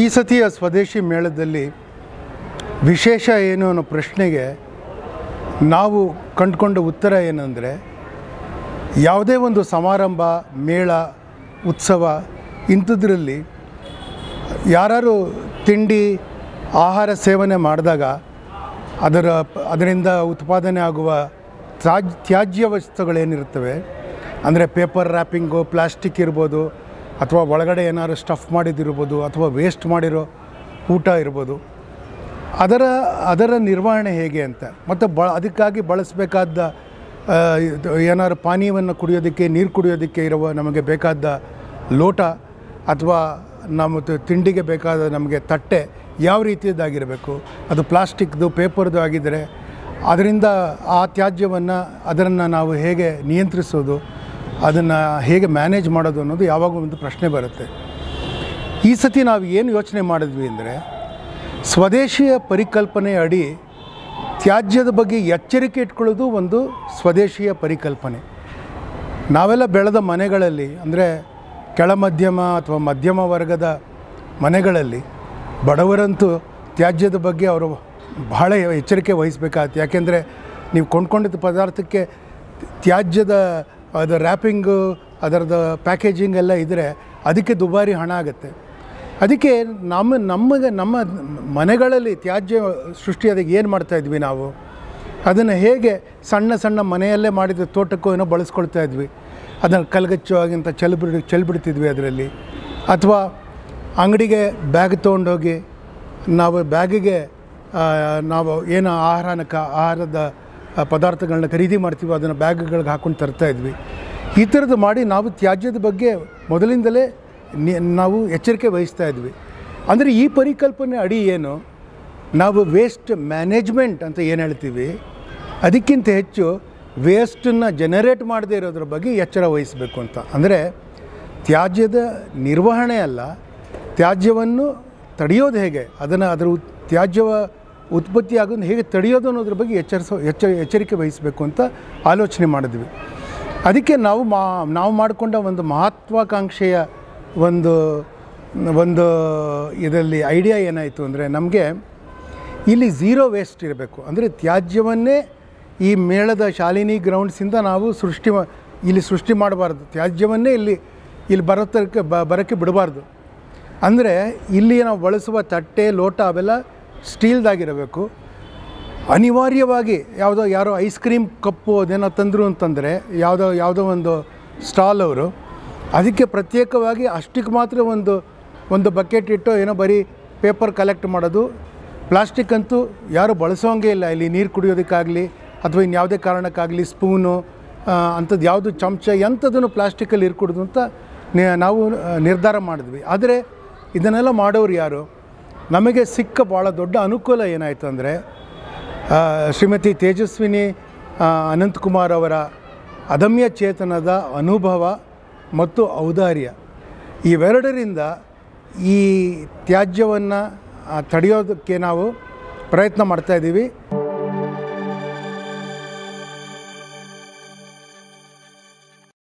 ಸತಿಯ ಸ್ವದೇಶಿ ಮೇಳದಲ್ಲಿ ವಿಶೇಷ ಏನು ಅನ್ನೋ ಪ್ರಶ್ನೆಗೆ ನಾವು ಕಂಡುಕೊಂಡ ಉತ್ತರ ಏನಂದರೆ ಯಾವುದೇ ಒಂದು ಸಮಾರಂಭ ಮೇಳ ಉತ್ಸವ ಇಂಥದ್ರಲ್ಲಿ ಯಾರು ತಿಂಡಿ ಆಹಾರ ಸೇವನೆ ಮಾಡಿದಾಗ ಅದರ ಅದರಿಂದ ಉತ್ಪಾದನೆ ಆಗುವ ತ್ಯಾಜ್ ತ್ಯಾಜ್ಯ ವಸ್ತುಗಳೇನಿರ್ತವೆ ಅಂದರೆ ಪೇಪರ್ ರ್ಯಾಪಿಂಗು ಪ್ಲಾಸ್ಟಿಕ್ ಇರ್ಬೋದು ಅಥವಾ ಒಳಗಡೆ ಏನಾದ್ರು ಸ್ಟಫ್ ಮಾಡಿದಿರ್ಬೋದು ಅಥವಾ ವೇಸ್ಟ್ ಮಾಡಿರೋ ಊಟ ಇರ್ಬೋದು ಅದರ ಅದರ ನಿರ್ವಹಣೆ ಹೇಗೆ ಅಂತ ಮತ್ತು ಬ ಅದಕ್ಕಾಗಿ ಬಳಸಬೇಕಾದ ಏನಾದ್ರು ಪಾನೀಯವನ್ನು ಕುಡಿಯೋದಕ್ಕೆ ನೀರು ಕುಡಿಯೋದಕ್ಕೆ ಇರುವ ನಮಗೆ ಬೇಕಾದ ಲೋಟ ಅಥವಾ ನಮ್ಮ ತ- ತಿಂಡಿಗೆ ಬೇಕಾದ ನಮಗೆ ತಟ್ಟೆ ಯಾವ ರೀತಿಯದ್ದಾಗಿರಬೇಕು ಅದು ಪ್ಲಾಸ್ಟಿಕ್ದು ಪೇಪರ್ದು ಆಗಿದ್ದರೆ ಅದರಿಂದ ಆ ತ್ಯಾಜ್ಯವನ್ನು ಅದನ್ನು ನಾವು ಹೇಗೆ ನಿಯಂತ್ರಿಸೋದು ಅದನ್ನು ಹೇಗೆ ಮ್ಯಾನೇಜ್ ಮಾಡೋದು ಅನ್ನೋದು ಯಾವಾಗ ಒಂದು ಪ್ರಶ್ನೆ ಬರುತ್ತೆ ಈ ಸತಿ ನಾವು ಏನು ಯೋಚನೆ ಮಾಡಿದ್ವಿ ಅಂದರೆ ಸ್ವದೇಶಿಯ ಪರಿಕಲ್ಪನೆ ಅಡಿ ತ್ಯಾಜ್ಯದ ಬಗ್ಗೆ ಎಚ್ಚರಿಕೆ ಇಟ್ಕೊಳ್ಳೋದು ಒಂದು ಸ್ವದೇಶಿಯ ಪರಿಕಲ್ಪನೆ ನಾವೆಲ್ಲ ಬೆಳೆದ ಮನೆಗಳಲ್ಲಿ ಅಂದರೆ ಕೆಳ ಮಧ್ಯಮ ಅಥವಾ ಮಧ್ಯಮ ವರ್ಗದ ಮನೆಗಳಲ್ಲಿ ಬಡವರಂತೂ ತ್ಯಾಜ್ಯದ ಬಗ್ಗೆ ಅವರು ಬಹಳ ಎಚ್ಚರಿಕೆ ವಹಿಸಬೇಕಾಗತ್ತೆ ಯಾಕೆಂದರೆ ನೀವು ಕೊಂಡ್ಕೊಂಡಿದ್ದ ಪದಾರ್ಥಕ್ಕೆ ತ್ಯಾಜ್ಯದ ಅದು ರ್ಯಾಪಿಂಗು ಅದರದ್ದು ಪ್ಯಾಕೇಜಿಂಗ್ ಎಲ್ಲ ಇದ್ದರೆ ಅದಕ್ಕೆ ದುಬಾರಿ ಹಣ ಆಗುತ್ತೆ ಅದಕ್ಕೆ ನಮ್ಮ ನಮಗೆ ನಮ್ಮ ಮನೆಗಳಲ್ಲಿ ತ್ಯಾಜ್ಯ ಸೃಷ್ಟಿಯಾದಾಗ ಏನು ಮಾಡ್ತಾಯಿದ್ವಿ ನಾವು ಅದನ್ನು ಹೇಗೆ ಸಣ್ಣ ಸಣ್ಣ ಮನೆಯಲ್ಲೇ ಮಾಡಿದ ತೋಟಕ್ಕೂ ಏನೋ ಬಳಸ್ಕೊಳ್ತಾ ಇದ್ವಿ ಅದನ್ನು ಕಲ್ಗಚ್ಚುವಾಗಿಂತ ಚೆಲ್ಬಿಡ್ ಚೆಲ್ಬಿಡ್ತಿದ್ವಿ ಅದರಲ್ಲಿ ಅಥವಾ ಅಂಗಡಿಗೆ ಬ್ಯಾಗ್ ತೊಗೊಂಡೋಗಿ ನಾವು ಬ್ಯಾಗಿಗೆ ಆ, ನಾವು ಏನು ಆಹಾರನ ಕ ಆಹಾರದ ಆ, ಪದಾರ್ಥಗಳನ್ನ ಖರೀದಿ ಮಾಡ್ತೀವಿ ಅದನ್ನು ಬ್ಯಾಗ್ಗಳಿಗೆ ಹಾಕ್ಕೊಂಡು ತರ್ತಾ ಇದ್ವಿ ಈ ಥರದ್ದು ಮಾಡಿ ನಾವು ತ್ಯಾಜ್ಯದ ಬಗ್ಗೆ ಮೊದಲಿಂದಲೇ ನಿ ನಾವು ಎಚ್ಚರಿಕೆ ವಹಿಸ್ತಾ ಇದ್ವಿ ಅಂದರೆ ಈ ಪರಿಕಲ್ಪನೆ ಅಡಿ ಏನು ನಾವು ವೇಸ್ಟ್ ಮ್ಯಾನೇಜ್ಮೆಂಟ್ ಅಂತ ಏನು ಹೇಳ್ತೀವಿ ಅದಕ್ಕಿಂತ ಹೆಚ್ಚು ವೇಸ್ಟನ್ನು ಜನರೇಟ್ ಮಾಡದೇ ಇರೋದ್ರ ಬಗ್ಗೆ ಎಚ್ಚರ ವಹಿಸಬೇಕು ಅಂತ ಅಂದರೆ ತ್ಯಾಜ್ಯದ ನಿರ್ವಹಣೆ ಅಲ್ಲ ತ್ಯಾಜ್ಯವನ್ನು ತಡೆಯೋದು ಹೇಗೆ ಅದನ್ನು ಅದರ ಉತ್ ತ್ಯಾಜ್ಯವ ಉತ್ಪತ್ತಿ ಆಗೋದನ್ನು ಹೇಗೆ ತಡೆಯೋದು ಅನ್ನೋದ್ರ ಬಗ್ಗೆ ಎಚ್ಚರಿಸೋ ಎಚ್ಚ ಎಚ್ಚರಿಕೆ ವಹಿಸಬೇಕು ಅಂತ ಆಲೋಚನೆ ಮಾಡಿದ್ವಿ ಅದಕ್ಕೆ ನಾವು ಮಾ ನಾವು ಮಾಡಿಕೊಂಡ ಒಂದು ಮಹತ್ವಾಕಾಂಕ್ಷೆಯ ಒಂದು ಒಂದು ಇದರಲ್ಲಿ ಐಡಿಯಾ ಏನಾಯಿತು ಅಂದರೆ ನಮಗೆ ಇಲ್ಲಿ ಝೀರೋ ವೇಸ್ಟ್ ಇರಬೇಕು ಅಂದರೆ ತ್ಯಾಜ್ಯವನ್ನೇ ಈ ಮೇಳದ ಶಾಲಿನಿ ಗ್ರೌಂಡ್ಸಿಂದ ನಾವು ಸೃಷ್ಟಿ ಮಾ- ಇಲ್ಲಿ ಸೃಷ್ಟಿ ಮಾಡಬಾರ್ದು ತ್ಯಾಜ್ಯವನ್ನೇ ಇಲ್ಲಿ ಇಲ್ಲಿ ಬರೋತಕ್ಕೆ ಬ ಬರೋಕ್ಕೆ ಬಿಡಬಾರ್ದು ಅಂದರೆ ಇಲ್ಲಿ ನಾವು ಬಳಸುವ ತಟ್ಟೆ ಲೋಟ ಅವೆಲ್ಲ ಸ್ಟೀಲ್ದಾಗಿರಬೇಕು ಅನಿವಾರ್ಯವಾಗಿ ಯಾವುದೋ ಯಾರೋ ಐಸ್ ಕ್ರೀಮ್ ಕಪ್ಪು ಅದೇನೋ ತಂದರು ಅಂತಂದರೆ ಯಾವುದೋ ಯಾವುದೋ ಒಂದು ಸ್ಟಾಲ್ ಅವರು ಅದಕ್ಕೆ ಪ್ರತ್ಯೇಕವಾಗಿ ಅಷ್ಟಕ್ಕೆ ಮಾತ್ರ ಒಂದು ಒಂದು ಬಕೆಟ್ ಇಟ್ಟು ಏನೋ ಬರೀ ಪೇಪರ್ ಕಲೆಕ್ಟ್ ಮಾಡೋದು ಪ್ಲಾಸ್ಟಿಕ್ ಅಂತೂ ಯಾರು ಬಳಸೋಂಗೇ ಇಲ್ಲ ಇಲ್ಲಿ ನೀರು ಕುಡಿಯೋದಕ್ಕಾಗಲಿ ಅಥವಾ ಇನ್ಯಾವುದೇ ಕಾರಣಕ್ಕಾಗಲಿ ಸ್ಪೂನು ಅಂಥದ್ದು ಯಾವುದು ಚಮಚ ಎಂಥದನ್ನು ಪ್ಲಾಸ್ಟಿಕಲ್ಲಿ ಇರ್ಕೊಡೋದು ಅಂತ ನಿ- ನಾವು ಆ, ನಿರ್ಧಾರ ಮಾಡಿದ್ವಿ ಆದರೆ ಇದನ್ನೆಲ್ಲ ಮಾಡೋರು ಯಾರು ನಮಗೆ ಸಿಕ್ಕ ಭಾಳ ದೊಡ್ಡ ಅನುಕೂಲ ಏನಾಯಿತು ಅಂದರೆ ಆ, ಶ್ರೀಮತಿ ತೇಜಸ್ವಿನಿ ಆ, ಅನಂತಕುಮಾರ್ ಅವರ ಅದಮ್ಯ ಚೇತನದ ಅನುಭವ ಮತ್ತು ಔದಾರ್ಯ ಇವೆರಡರಿಂದ ಈ ತ್ಯಾಜ್ಯವನ್ನು ತಡೆಯೋದಕ್ಕೆ ನಾವು ಪ್ರಯತ್ನ ಮಾಡ್ತಾಯಿದ್ದೀವಿ